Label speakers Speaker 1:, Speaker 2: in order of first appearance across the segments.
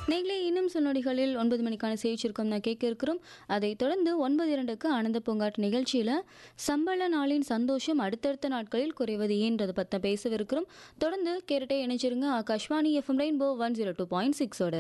Speaker 1: நீங்களே இன்னும் சில நொடிகளில் ஒன்பது மணிக்கான செய்தி சுருக்கம் நான் கேட்க இருக்கிறோம் அதைத் தொடர்ந்து ஒன்பது இரண்டுக்கு ஆனந்த பூங்காட்டு நிகழ்ச்சியில் சம்பள நாளின் சந்தோஷம் அடுத்தடுத்த நாட்களில் குறைவது ஏன்றதை பற்றி பேசவிருக்கிறோம் தொடர்ந்து கேரட்டே இணைச்சிருங்க Akashvani FM Rainbow one zero two point சிக்ஸோட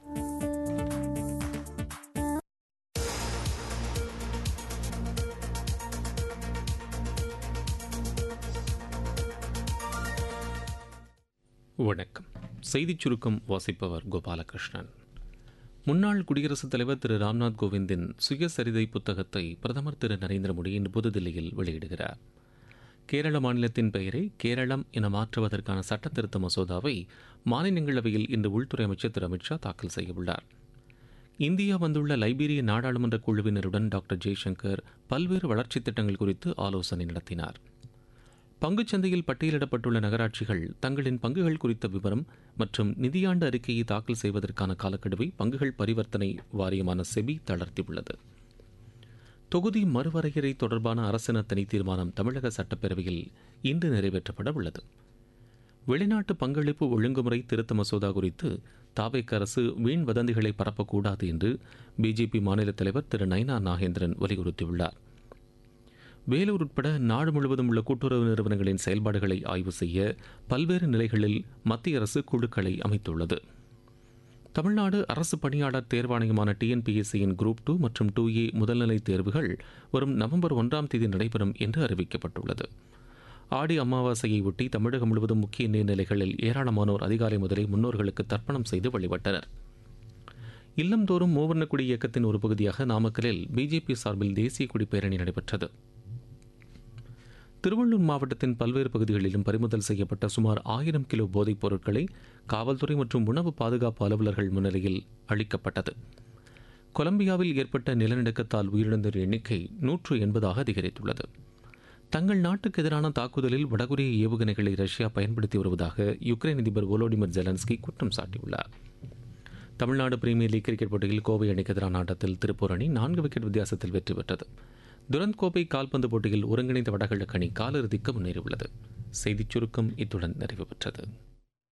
Speaker 2: வணக்கம் செய்திச் சுருக்கம் வாசிப்பவர் கோபாலகிருஷ்ணன் முன்னாள் குடியரசுத் தலைவர் திரு ராம்நாத் கோவிந்தின் சுயசரிதை புத்தகத்தை பிரதமர் திரு நரேந்திர மோடி இன்று புதுதில்லியில் வெளியிடுகிறார் கேரள மாநிலத்தின் பெயரை கேரளம் என மாற்றுவதற்கான சட்ட திருத்த மசோதாவை மாநிலங்களவையில் இன்று உள்துறை அமைச்சர் திரு அமித்ஷா தாக்கல் செய்யவுள்ளார் இந்தியா வந்துள்ள லைபீரிய நாடாளுமன்ற குழுவினருடன் டாக்டர் ஜெய்சங்கர் பல்வேறு வளர்ச்சித் திட்டங்கள் குறித்து ஆலோசனை நடத்தினார் பங்குச்சந்தையில் பட்டியலிடப்பட்டுள்ள நகராட்சிகள் தங்களின் பங்குகள் குறித்த விவரம் மற்றும் நிதியாண்டு அறிக்கையை தாக்கல் செய்வதற்கான காலக்கெடுவை பங்குகள் பரிவர்த்தனை வாரியமான செபி தளர்த்தியுள்ளது தொகுதி மறுவரையறை தொடர்பான அரசின தனி தீர்மானம் தமிழக சட்டப்பேரவையில் இன்று நிறைவேற்றப்பட உள்ளது வெளிநாட்டு பங்களிப்பு ஒழுங்குமுறை திருத்த மசோதா குறித்து தாவேக் அரசு வீண் வதந்திகளை பரப்பக்கூடாது என்று பிஜேபி மாநில தலைவர் திரு நைனா நாகேந்திரன் வலியுறுத்தியுள்ளார் வேலூர் உட்பட நாடு முழுவதும் உள்ள கூட்டுறவு நிறுவனங்களின் செயல்பாடுகளை ஆய்வு செய்ய பல்வேறு நிலைகளில் மத்திய அரசு குழுக்களை அமைத்துள்ளது தமிழ்நாடு அரசு பணியாளர் தேர்வாணையமான டிஎன்பிஎஸ்சியின் குரூப் டூ மற்றும் டூ ஏ முதல்நிலை தேர்வுகள் வரும் நவம்பர் ஒன்றாம் தேதி நடைபெறும் என்று அறிவிக்கப்பட்டுள்ளது ஆடி அமாவாசையை ஒட்டி தமிழகம் முழுவதும் முக்கிய நீர்நிலைகளில் ஏராளமானோர் அதிகாலை முதலே முன்னோர்களுக்கு தர்ப்பணம் செய்து வழிபட்டனர் இல்லந்தோறும் மூவர்ணக்குடி இயக்கத்தின் ஒரு பகுதியாக நாமக்கலில் பிஜேபி சார்பில் தேசிய கொடி பேரணி நடைபெற்றது திருவள்ளூர் மாவட்டத்தின் பல்வேறு பகுதிகளிலும் பறிமுதல் செய்யப்பட்ட சுமார் ஆயிரம் கிலோ போதைப் பொருட்களை காவல்துறை மற்றும் உணவு பாதுகாப்பு அலுவலர்கள் முன்னிலையில் அளிக்கப்பட்டது கொலம்பியாவில் ஏற்பட்ட நிலநடுக்கத்தால் உயிரிழந்தோர் எண்ணிக்கை நூற்று எண்பதாக அதிகரித்துள்ளது தங்கள் நாட்டுக்கு எதிரான தாக்குதலில் வடகொரிய ஏவுகணைகளை ரஷ்யா பயன்படுத்தி வருவதாக யுக்ரைன் அதிபர் வோலோடிமிர் ஜெலன்ஸ்கி குற்றம் சாட்டியுள்ளார் தமிழ்நாடு பிரீமியர் லீக் கிரிக்கெட் போட்டியில் கோவை அணிக்கு எதிரான ஆட்டத்தில் திருப்பூர் அணி நான்கு விக்கெட் வித்தியாசத்தில் வெற்றி பெற்றது துரந்த் கோப்பை கால்பந்து போட்டியில் ஒருங்கிணைந்த வடகிழக்கு அணி காலிறுதிக்கு முன்னேறியுள்ளது செய்திச் சுருக்கம் இத்துடன் நிறைவு பெற்றது